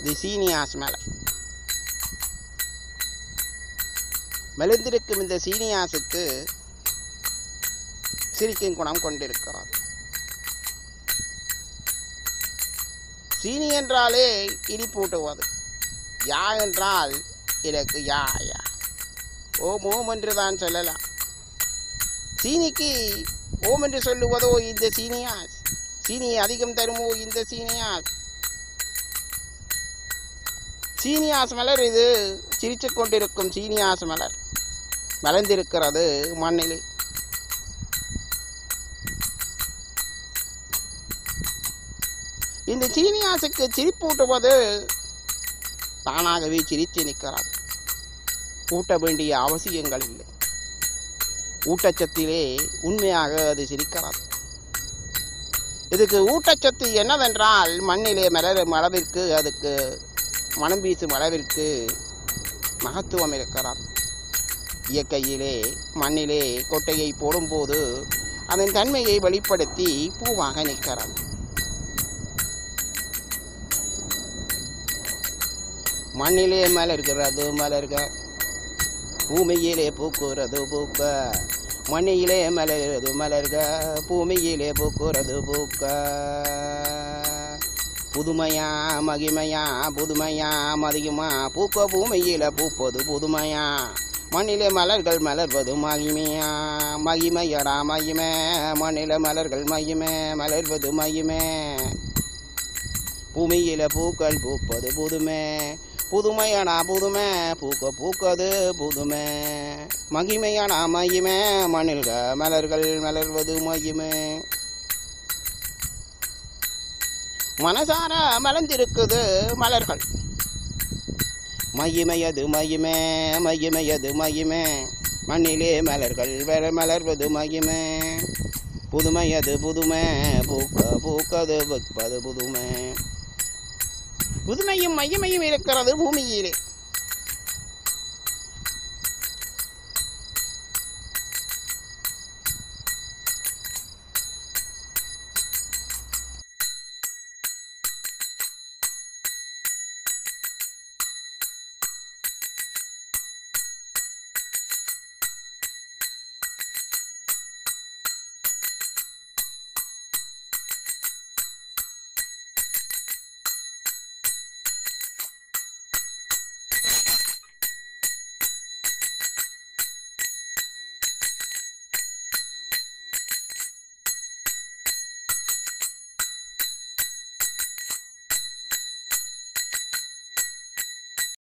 தி சீனியாஸ் மலர் மெலிந்திருக்கும் இந்த சீனியாசுக்கு சிரிக்கும் குணம் கொண்டிருக்கிறது சீனி என்றாலே இனிப்பூட்டுவது யா என்றால் எனக்கு யா யா ஓம் ஓம் என்று தான் சொல்லலாம் சீனிக்கு ஓம் என்று சொல்லுவதோ இந்த சீனியாஸ் சீனி அதிகம் தருமோ இந்த சீனியாஸ் சீனியாஸ் மலர் இது சிரித்து கொண்டிருக்கும் சீனியாஸ் மலர் மலர்ந்திருக்கிறது மண்ணிலே இந்த சீனியாசுக்கு சிரிப்பூட்டுவது தானாகவே சிரித்து நிற்கிறது ஊட்ட வேண்டிய அவசியங்கள் இல்லை ஊட்டச்சத்திலே உண்மையாக அது சிரிக்கிறது இதுக்கு ஊட்டச்சத்து என்னவென்றால் மண்ணிலே மலரும் அளவிற்கு அதுக்கு மனம் வீசும் அளவிற்கு மகத்துவம் இருக்கிறது இயற்கையிலே மண்ணிலே கொட்டையை போடும்போது அதன் தன்மையை வெளிப்படுத்தி பூவாக நிற்கிறது மண்ணிலே மலர்கிறது மலர்க பூமியிலே பூக்குறது பூக்க மண்ணிலே மலர்கிறது மலர்க பூமியிலே பூக்குறது பூக்க புதுமையா மகிமையா புதுமையா மதியுமா பூக்க பூமியில பூப்பது புதுமையா மண்ணிலே மலர்கள் மலர்வது மகிமையா மகிமையடா மகிமே மண்ணில மலர்கள் மகிமே மலர்வது மகிமே பூமியில பூக்கள் பூப்பது புதுமை புதுமையானா புதுமை பூக்க பூக்கது புதுமை மகிமையானா மகிமை மணில்க மலர்கள் மலர்வது மகிமை மனசார மலர்ந்திருக்குது மலர்கள் மகிமையது மகிமை மகிமையது மகிமை மண்ணிலே மலர்கள் வேற மலர்வது மகிமை புதுமையது புதுமை பூக்க பூக்கது வைப்பது புதுமை புதுமையும் மகிமையும் இருக்கிறது பூமியிலே